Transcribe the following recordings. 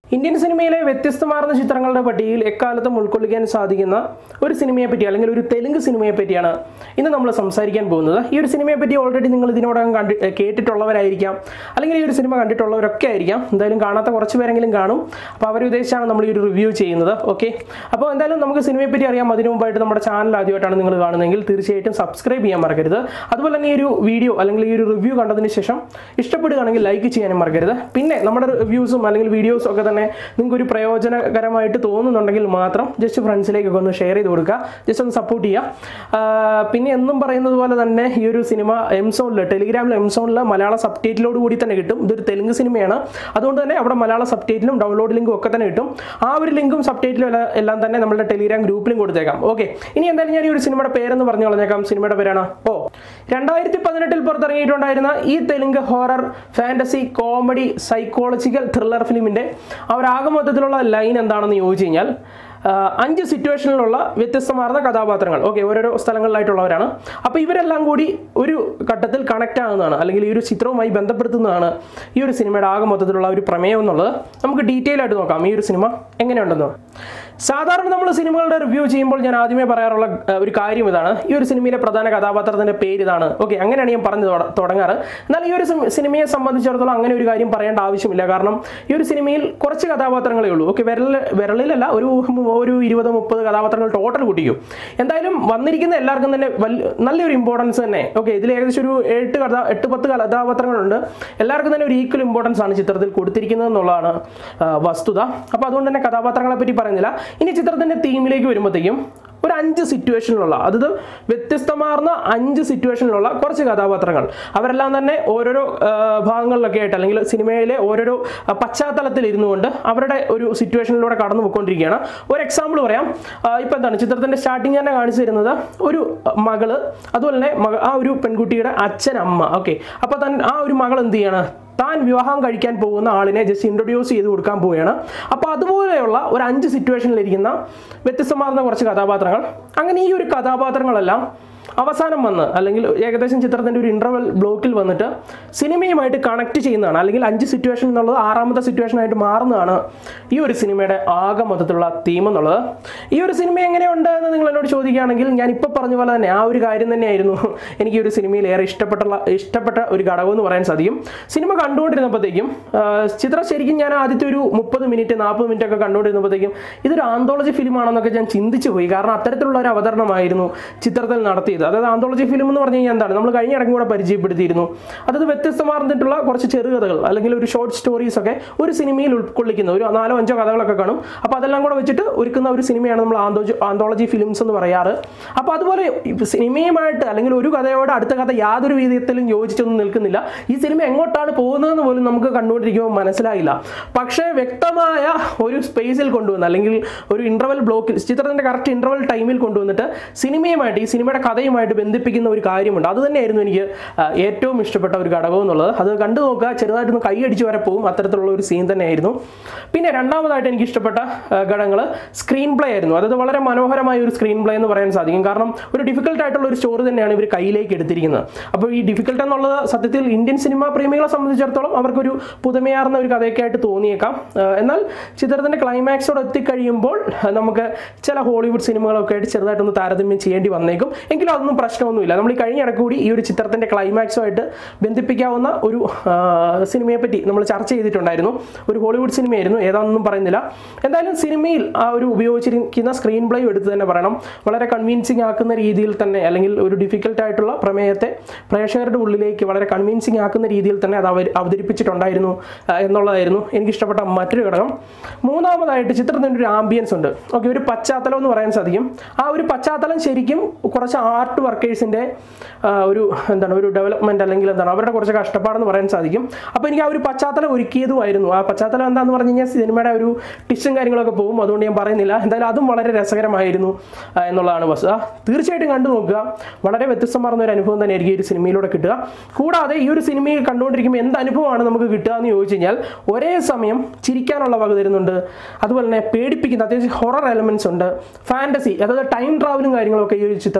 Indian സിനിമയിലെ വ്യത്യസ്തമാർന്ന ചിത്രങ്ങളുടെ പട്ടികയിൽ എക്കാലത്തും ഉൾക്കൊള്ളിക്കാൻ സാധിക്കുന്ന ഒരു സിനിമയെ പറ്റി അല്ലെങ്കിൽ ഒരു തെലുങ്ക് സിനിമയെ പറ്റിയാണ് ഇന്ന് നമ്മൾ സംസാരിക്കാൻ പോകുന്നത് ഈ ഒരു സിനിമയെ പറ്റി ഓൾറെഡി നിങ്ങൾ ഇതിനോടകം കണ്ടി ഏഹ് കേട്ടിട്ടുള്ളവരായിരിക്കാം അല്ലെങ്കിൽ ഈ ഒരു സിനിമ കണ്ടിട്ടുള്ളവരൊക്കെ ആയിരിക്കാം എന്തായാലും കാണാത്ത കുറച്ച് പേരെങ്കിലും കാണും അപ്പോൾ അവർ ഉദ്ദേശിച്ചാണ് നമ്മൾ ഈ ഒരു റിവ്യൂ ചെയ്യുന്നത് ഓക്കെ അപ്പോൾ എന്തായാലും നമുക്ക് സിനിമയെ പറ്റി അറിയാം അതിനു മുമ്പായിട്ട് നമ്മുടെ ചാനൽ ആദ്യമായിട്ടാണ് നിങ്ങൾ കാണുന്നതെങ്കിൽ തീർച്ചയായിട്ടും സബ്സ്ക്രൈബ് ചെയ്യാൻ മറക്കരുത് അതുപോലെ തന്നെ ഈ ഒരു വീഡിയോ അല്ലെങ്കിൽ ഈ ഒരു റിവ്യൂ കണ്ടതിന് ശേഷം ഇഷ്ടപ്പെടുകയാണെങ്കിൽ ലൈക്ക് ചെയ്യാനും മറക്കരുത് പിന്നെ നമ്മുടെ റിവ്യൂസും അല്ലെങ്കിൽ വീഡിയോസും ഒക്കെ തന്നെ നിങ്ങൾക്ക് ഒരു പ്രയോജനകരമായിട്ട് തോന്നുന്നുണ്ടെങ്കിൽ മാത്രം ജസ്റ്റ് ഫ്രണ്ട്സിലേക്കൊക്കെ ഒന്ന് ഷെയർ ചെയ്ത് കൊടുക്കുക ജസ്റ്റ് ഒന്ന് സപ്പോർട്ട് ചെയ്യുക ആ, പിന്നെ എന്നും പറയുന്നത് പോലെ തന്നെ ഈ ഒരു സിനിമ എംസോണിൽ ടെലിഗ്രാമിൽ എംസോണിൽ മലയാള സബ് ടൈറ്റിലോട് കൂടി തന്നെ കിട്ടും ഇതൊരു തെലുങ്ക് സിനിമയാണ് അതുകൊണ്ട് തന്നെ അവിടെ മലയാള സബ് ടൈറ്റിലും ഡൗൺലോഡ് ലിങ്കും ഒക്കെ തന്നെ കിട്ടും ആ ഒരു ലിങ്കും സബ് ടൈറ്റിലും എല്ലാം തന്നെ നമ്മുടെ ടെലിഗ്രാം ഗ്രൂപ്പിലും കൊടുത്തേക്കാം ഓക്കെ ഇനി എന്തായാലും ഞാൻ ഈ ഒരു സിനിമയുടെ പേരെന്ന് പറഞ്ഞു കളഞ്ഞേക്കാം സിനിമയുടെ പേരാണ് ഓ രണ്ടായിരത്തി പതിനെട്ടിൽ പുറത്തിറങ്ങിയിട്ടുണ്ടായിരുന്ന ഈ Telugu horror fantasy comedy psychological thriller ഫിലിമിന്റെ ആ ഒരു ആകെ മൊത്തത്തിലുള്ള ലൈൻ എന്താണെന്ന് ചോദിച്ചു കഴിഞ്ഞാൽ ആ, അഞ്ച് സിറ്റുവേഷനിലുള്ള വ്യത്യസ്തമാർന്ന കഥാപാത്രങ്ങൾ ഓക്കെ ഓരോരോ സ്ഥലങ്ങളിലായിട്ടുള്ളവരാണ് അപ്പോൾ ഇവരെല്ലാം കൂടി ഒരു ഘട്ടത്തിൽ കണക്റ്റ് ആകുന്നതാണ് അല്ലെങ്കിൽ ഈ ഒരു ചിത്രവുമായി ബന്ധപ്പെടുത്തുന്നതാണ് ഈ ഒരു സിനിമയുടെ ആകെ മൊത്തത്തിലുള്ള ഒരു പ്രമേയം എന്നുള്ളത് നമുക്ക് ഡീറ്റെയിൽ ആയിട്ട് നോക്കാം ഈ ഒരു സിനിമ എങ്ങനെയുണ്ടെന്ന് സാധാരണ നമ്മൾ സിനിമകളുടെ റിവ്യൂ ചെയ്യുമ്പോൾ ഞാൻ ആദ്യമേ പറയാറുള്ള ആ, ഒരു കാര്യം ഇതാണ് ഈ ഒരു സിനിമയിലെ പ്രധാന കഥാപാത്രത്തിന്റെ പേര് ഇതാണ് ഓക്കെ അങ്ങനെയാണ് ഞാൻ പറഞ്ഞു തുട- തുടങ്ങാറ് എന്നാൽ ഈ ഒരു സിം- സിനിമയെ സംബന്ധിച്ചിടത്തോളം അങ്ങനെ ഒരു കാര്യം പറയേണ്ട ആവശ്യമില്ല കാരണം ഈ ഒരു സിനിമയിൽ കുറച്ച് കഥാപാത്രങ്ങളേ ഉള്ളൂ ഓക്കെ വിരൽ വിരലിലല്ല ഒരു ഒരു ഇരുപത് മുപ്പത് കഥാപാത്രങ്ങൾ ടോട്ടൽ കൂട്ടിക്കും എന്തായാലും വന്നിരിക്കുന്ന എല്ലാവർക്കും തന്നെ വല്യ- നല്ലൊരു ഇമ്പോർട്ടൻസ് തന്നെ ഓക്കെ ഇതിൽ ഏകദേശം ഒരു എട്ട് കഥാ എട്ട് പത്ത് കഥാപാത്രങ്ങളുണ്ട് എല്ലാവർക്കും തന്നെ ഒരു ഈക്വൽ ഇമ്പോർട്ടൻസ് ആണ് ചിത്രത്തിൽ കൊടുത്തിരിക്കുന്നത് എന്നുള്ളതാണ് ആ, വസ്തുത അപ്പോൾ അതുകൊണ്ട് തന്നെ കഥാപാത്രങ്ങളെ പറ്റി പറയുന്നില്ല ഇനി ചിത്രത്തിന്റെ തീമിലേക്ക് വരുമ്പോഴത്തേക്കും ഒരു അഞ്ച് സിറ്റുവേഷനിലുള്ള അതായത് വ്യത്യസ്തമാർന്ന അഞ്ച് സിറ്റുവേഷനിലുള്ള കുറച്ച് കഥാപാത്രങ്ങൾ അവരെല്ലാം തന്നെ ഓരോരോ ആ, ഭാഗങ്ങളിലൊക്കെ ആയിട്ട് അല്ലെങ്കിൽ സിനിമയിലെ ഓരോരോ ആ, പശ്ചാത്തലത്തിൽ ഇരുന്നു കൊണ്ട് അവരുടെ ഒരു സിറ്റുവേഷനിലൂടെ കടന്നു പോയിക്കൊണ്ടിരിക്കുകയാണ് ഒരു എക്സാമ്പിൾ പറയാം ആ, ഇപ്പൊ എന്താണ് ചിത്രത്തിന്റെ സ്റ്റാർട്ടിങ് തന്നെ കാണിച്ചു തരുന്നത് ഒരു മകള് അതുപോലെ തന്നെ മക- ആ ഒരു പെൺകുട്ടിയുടെ അച്ഛൻ അമ്മ ഓക്കെ അപ്പൊ തൻ ആ ഒരു മകൾ എന്ത് ചെയ്യാണ് താൻ വിവാഹം കഴിക്കാൻ പോകുന്ന ആളിനെ ജസ്റ്റ് ഇൻട്രൊഡ്യൂസ് ചെയ്ത് കൊടുക്കാൻ പോവുകയാണ് അപ്പോൾ അതുപോലെയുള്ള ഒരു അഞ്ച് സിറ്റുവേഷനിലിരിക്കുന്ന വ്യത്യസ്തമാർന്ന കുറച്ച് കഥാപാത്രങ്ങൾ അങ്ങനെ ഈ ഒരു കഥാപാത്രങ്ങളെല്ലാം അവസാനം വന്ന് അല്ലെങ്കിൽ ഏകദേശം ചിത്രത്തിൻ്റെ ഒരു ഇൻ്റർവൽ ബ്ലോക്കിൽ വന്നിട്ട് സിനിമയുമായിട്ട് കണക്ട് ചെയ്യുന്നതാണ് അല്ലെങ്കിൽ അഞ്ച് സിറ്റുവേഷൻ എന്നുള്ളത് ആറാമത്തെ സിറ്റുവേഷൻ ആയിട്ട് മാറുന്നതാണ് ഈ ഒരു സിനിമയുടെ ആകെ മൊത്തത്തിലുള്ള തീം എന്നുള്ളത് ഈ ഒരു സിനിമ എങ്ങനെയുണ്ട് എന്ന് നിങ്ങൾ എന്നോട് ചോദിക്കുകയാണെങ്കിൽ ഞാൻ ഇപ്പോൾ പറഞ്ഞ പോലെ തന്നെ ആ ഒരു കാര്യം തന്നെയായിരുന്നു എനിക്ക് ഈ ഒരു സിനിമയിൽ ഏറെ ഇഷ്ടപ്പെട്ടുള്ള ഇഷ്ടപ്പെട്ട ഒരു ഘടകം എന്ന് പറയാൻ സാധിക്കും സിനിമ കണ്ടുകൊണ്ടിരുന്നപ്പോഴത്തേക്കും ആ, ചിത്രം ശരിക്കും ഞാൻ ആദ്യത്തെ ഒരു മുപ്പത് മിനിറ്റ് നാൽപ്പത് മിനിറ്റ് ഒക്കെ കണ്ടുകൊണ്ടിരുന്നപ്പോഴത്തേക്കും ഇതൊരു ആന്തോളജി ഫിലിം ആണെന്നൊക്കെ ഞാൻ ചിന്തിച്ചു പോയി കാരണം അത്തരത്തിലുള്ള ഒരു അവതരണമായിരുന്നു ചിത്രത്തിൽ നടത്തിയത് അതായത് ആന്തോളജി ഫിലിം എന്ന് പറഞ്ഞു കഴിഞ്ഞാൽ എന്താണ് നമ്മൾ കഴിഞ്ഞ ഇടയ്ക്ക് കൂടെ പരിചയപ്പെടുത്തിയിരുന്നു അതായത് വ്യത്യസ്തമാർന്നിട്ടുള്ള കുറച്ച് ചെറുകഥകൾ അല്ലെങ്കിൽ ഒരു ഷോർട്ട് സ്റ്റോറീസ് ഒക്കെ ഒരു സിനിമയിൽ ഉൾക്കൊള്ളിക്കുന്ന ഒരു നാലോ അഞ്ചോ കഥകളൊക്കെ കാണും അപ്പോൾ അതെല്ലാം കൂടെ വെച്ചിട്ട് ഒരുക്കുന്ന ഒരു സിനിമയാണ് നമ്മൾ ആന്തോജി ആന്തോളജി ഫിലിംസ് എന്ന് പറയാറ് അപ്പോൾ അതുപോലെ ഇപ്പൊ സിനിമയുമായിട്ട് അല്ലെങ്കിൽ ഒരു കഥയോട് അടുത്ത കഥ യാതൊരു വിധത്തിലും യോജിച്ചൊന്നും നിൽക്കുന്നില്ല ഈ സിനിമ എങ്ങോട്ടാണ് പോകുന്നതെന്ന് പോലും നമുക്ക് കണ്ടുകൊണ്ടിരിക്കുമ്പോൾ മനസ്സിലായില്ല പക്ഷേ വ്യക്തമായ ഒരു സ്പേസിൽ കൊണ്ടുവന്ന് അല്ലെങ്കിൽ ഒരു ഇന്റർവൽ ബ്ലോക്കിൽ ചിത്രത്തിന്റെ കറക്റ്റ് ഇന്റർവൽ ടൈമിൽ കൊണ്ടുവന്നിട്ട് സിനിമയുമായിട്ട് ഈ സിനിമയുടെ കഥയുമായിട്ട് ബന്ധിപ്പിക്കുന്ന ഒരു കാര്യമുണ്ട് അത് തന്നെയായിരുന്നു എനിക്ക് ആ, ഏറ്റവും ഇഷ്ടപ്പെട്ട ഒരു ഘടകം എന്നുള്ളത് അത് കണ്ടു നോക്കുക ചെറുതായിട്ടൊന്ന് കൈയടിച്ച് വരെ പോകും അത്തരത്തിലുള്ള ഒരു സീൻ തന്നെയായിരുന്നു പിന്നെ രണ്ടാമതായിട്ട് എനിക്ക് ഇഷ്ടപ്പെട്ട ഘടകങ്ങൾ സ്ക്രീൻ പ്ലേ ആയിരുന്നു അതായത് വളരെ മനോഹരമായ ഒരു സ്ക്രീൻ പ്ലേ എന്ന് പറയാൻ സാധിക്കും കാരണം ഒരു ഡിഫിക്കൽട്ട് ആയിട്ടുള്ള ഒരു സ്റ്റോറി തന്നെയാണ് ഇവർ കയ്യിലേക്ക് എടുത്തിരിക്കുന്നത് അപ്പോൾ ഈ ഡിഫിക്കൽട്ട് എന്നുള്ളത് സത്യത്തിൽ ഇന്ത്യൻ സിനിമാ പ്രേമികളെ സംബന്ധിച്ചിടത്തോളം അവർക്കൊരു പുതുമയാർന്ന ഒരു കഥയൊക്കെ ആയിട്ട് തോന്നിയേക്കാം ആ, എന്നാൽ ചിത്രത്തിന്റെ ക്ലൈമാക്സോട് എത്തിക്കഴിയുമ്പോൾ ആ, നമുക്ക് ചില ഹോളിവുഡ് സിനിമകളൊക്കെ ആയിട്ട് ചെറുതായിട്ടൊന്ന് താരതമ്യം ചെയ്യേണ്ടി വന്നേക്കും എങ്കിലും അതൊന്നും പ്രശ്നമൊന്നുമില്ല നമ്മൾ ഈ കഴിഞ്ഞ ഇടയ്ക്ക് കൂടി ഈ ഒരു ചിത്രത്തിന്റെ ക്ലൈമാക്സുമായിട്ട് ബന്ധിപ്പിക്കാവുന്ന ഒരു ആ, സിനിമയെ പറ്റി നമ്മൾ ചർച്ച ചെയ്തിട്ടുണ്ടായിരുന്നു ഒരു ഹോളിവുഡ് സിനിമയായിരുന്നു ഏതാണെന്നും പറയുന്നില്ല എന്തായാലും സിനിമയിൽ ആ ഒരു ഉപയോഗിച്ചിരിക്കുന്ന സ്ക്രീൻ പ്ലേ എടുത്ത് തന്നെ പറയണം വളരെ കൺവിൻസിങ് ആക്കുന്ന രീതിയിൽ തന്നെ അല്ലെങ്കിൽ ഒരു ഡിഫിക്കൽട്ട് ആയിട്ടുള്ള പ്രമേയത്തെ പ്രേക്ഷകരുടെ ഉള്ളിലേക്ക് വളരെ കൺവിൻസിങ് ആക്കുന്ന രീതിയിൽ തന്നെ അത് അവർ അവതരിപ്പിച്ചിട്ടുണ്ടായിരുന്നു ആ, എന്നുള്ളതായിരുന്നു എനിക്കിഷ്ടപ്പെട്ട മറ്റൊരു ഘടകം മൂന്നാമതായിട്ട് ചിത്രത്തിൻ്റെ ഒരു ആംബിയൻസ് ഉണ്ട് ഓക്കെ ഒരു പശ്ചാത്തലം എന്ന് പറയാൻ സാധിക്കും ആ ഒരു പശ്ചാത്തലം ശരിക്കും കുറച്ച് ആർട്ട് വർക്കേഴ്സിൻ്റെ ഒരു എന്താണ് ഒരു ഡെവലപ്മെൻറ്റ് അല്ലെങ്കിൽ എന്താണ് അവരുടെ കുറച്ച് കഷ്ടപ്പാടെന്ന് പറയാൻ സാധിക്കും അപ്പോൾ എനിക്ക് ആ ഒരു പശ്ചാത്തലം ഒരുക്കിയതുമായിരുന്നു ആ പശ്ചാത്തലം എന്താണെന്ന് പറഞ്ഞു കഴിഞ്ഞാൽ സിനിമയുടെ ഒരു ടിസ്റ്റും കാര്യങ്ങളൊക്കെ പോകും അതുകൊണ്ട് ഞാൻ പറയുന്നില്ല എന്തായാലും അതും വളരെ രസകരമായിരുന്നു ആ, എന്നുള്ളതാണ് വസ്തുത തീർച്ചയായിട്ടും കണ്ടു നോക്കുക വളരെ വ്യത്യസ്തമാർന്ന ഒരു അനുഭവം തന്നെയായിരിക്കും ഈ ഒരു സിനിമയിലൂടെ കിട്ടുക കൂടാതെ ഈ ഒരു സിനിമയിൽ കണ്ടുകൊണ്ടിരിക്കുമ്പോൾ എന്ത് അനുഭവമാണ് നമുക്ക് കിട്ടുക എന്ന് ചോദിച്ചു കഴിഞ്ഞാൽ ഒരേ സമയം ചിരിക്കാനുള്ള വക തരുന്നുണ്ട് അതുപോലെ തന്നെ പേടിപ്പിക്കുന്ന അത്യാവശ്യം ഹൊറർ എലമെന്റ്സ് ഉണ്ട് ഫാന്റസി അതായത് ടൈം ട്രാവലും കാര്യങ്ങളൊക്കെ ഈ ഒരു ചിത്രത്തിൽ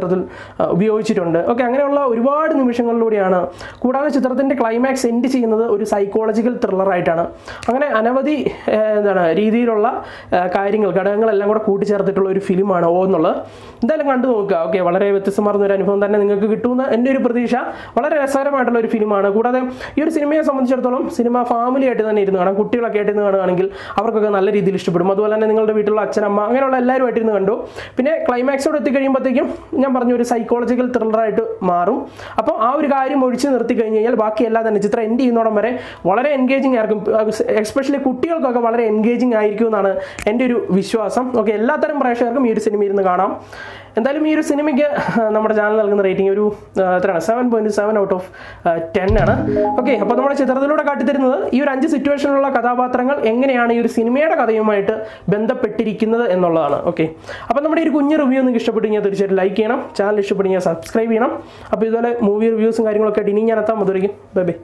ആ, ഉപയോഗിച്ചിട്ടുണ്ട് ഓക്കെ അങ്ങനെയുള്ള ഒരുപാട് നിമിഷങ്ങളിലൂടെയാണ് കൂടാതെ ചിത്രത്തിൻ്റെ ക്ലൈമാക്സ് എൻഡ് ചെയ്യുന്നത് ഒരു സൈക്കോളജിക്കൽ ത്രില്ലറായിട്ടാണ് അങ്ങനെ അനവധി ആ, എന്താണ് രീതിയിലുള്ള ആ, കാര്യങ്ങൾ ഘടകങ്ങളെല്ലാം കൂടെ കൂട്ടിച്ചേർത്തിട്ടുള്ള ഒരു ഫിലിമാണ് ഓ എന്നുള്ളത് എന്തായാലും കണ്ടു നോക്കുക ഓക്കെ വളരെ വ്യത്യസ്തമാർന്ന ഒരു അനുഭവം തന്നെ നിങ്ങൾക്ക് കിട്ടുമെന്ന് എൻ്റെ ഒരു പ്രതീക്ഷ വളരെ രസകരമായിട്ടുള്ള ഒരു ഫിലിമാണ് കൂടാതെ ഈ ഒരു സിനിമയെ സംബന്ധിച്ചിടത്തോളം സിനിമ ഫാമിലി ആയിട്ട് തന്നെ ഇരുന്ന് കാണാം കുട്ടികളൊക്കെ ആയിട്ട് ഇരുന്ന് കാണുകയാണെങ്കിൽ അവർക്കൊക്കെ നല്ല രീതിയിൽ ഇഷ്ടപ്പെടും അതുപോലെ തന്നെ നിങ്ങളുടെ വീട്ടിലുള്ള അച്ഛനമ്മ അങ്ങനെയുള്ള എല്ലാവരുമായിട്ട് ഇരുന്ന് കണ്ടു പിന്നെ ക്ലൈമാക്സോട് എത്തിക്കഴിയുമ്പോഴത്തേക്കും ഞാൻ പറഞ്ഞ ഒരു സൈക്കോളജിക്കൽ ത്രില്ലറായിട്ട് മാറും അപ്പോൾ ആ ഒരു കാര്യം ഒഴിച്ച് നിർത്തി കഴിഞ്ഞ് കഴിഞ്ഞാൽ ബാക്കിയെല്ലാം തന്നെ ചിത്രം എൻഡ് ചെയ്യുന്നോടം വരെ വളരെ എൻഗേജിങ് ആയിരിക്കും എസ്പെഷ്യലി കുട്ടികൾക്കൊക്കെ വളരെ എൻഗേജിങ് ആയിരിക്കും എന്നാണ് എൻ്റെ ഒരു വിശ്വാസം ഓക്കെ എല്ലാത്തരം പ്രേക്ഷകർക്കും ഈ ഒരു സിനിമ ഇരുന്ന് കാണാം എന്തായാലും ഈ ഒരു സിനിമയ്ക്ക് നമ്മുടെ ചാനൽ നൽകുന്ന റേറ്റിംഗ് ഒരു ആ, എത്രയാണ് seven point seven out of ten ആണ് ഓക്കെ അപ്പോൾ നമ്മുടെ ചിത്രത്തിലൂടെ കാട്ടിത്തരുന്നത് ഈ ഒരു അഞ്ച് സിറ്റുവേഷനിലുള്ള കഥാപാത്രങ്ങൾ എങ്ങനെയാണ് ഈ ഒരു സിനിമയുടെ കഥയുമായിട്ട് ബന്ധപ്പെട്ടിരിക്കുന്നത് എന്നുള്ളതാണ് ഓക്കെ അപ്പോൾ നമ്മുടെ ഈ ഒരു കുഞ്ഞ് റിവ്യൂ നിങ്ങൾക്ക് ഇഷ്ടപ്പെട്ടു കഴിഞ്ഞാൽ തീർച്ചയായിട്ടും ലൈക്ക് ചെയ്യണം ചാനൽ ഇഷ്ടപ്പെട്ടു കഴിഞ്ഞാൽ സബ്സ്ക്രൈബ് ചെയ്യണം അപ്പോൾ ഇതുപോലെ മൂവി റിവ്യൂസും കാര്യങ്ങളൊക്കെ ആയിട്ട് ഇനി ഞാൻ എത്താൻ മധുരയ്ക്കും ബൈ ബൈ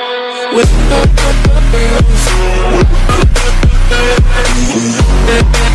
with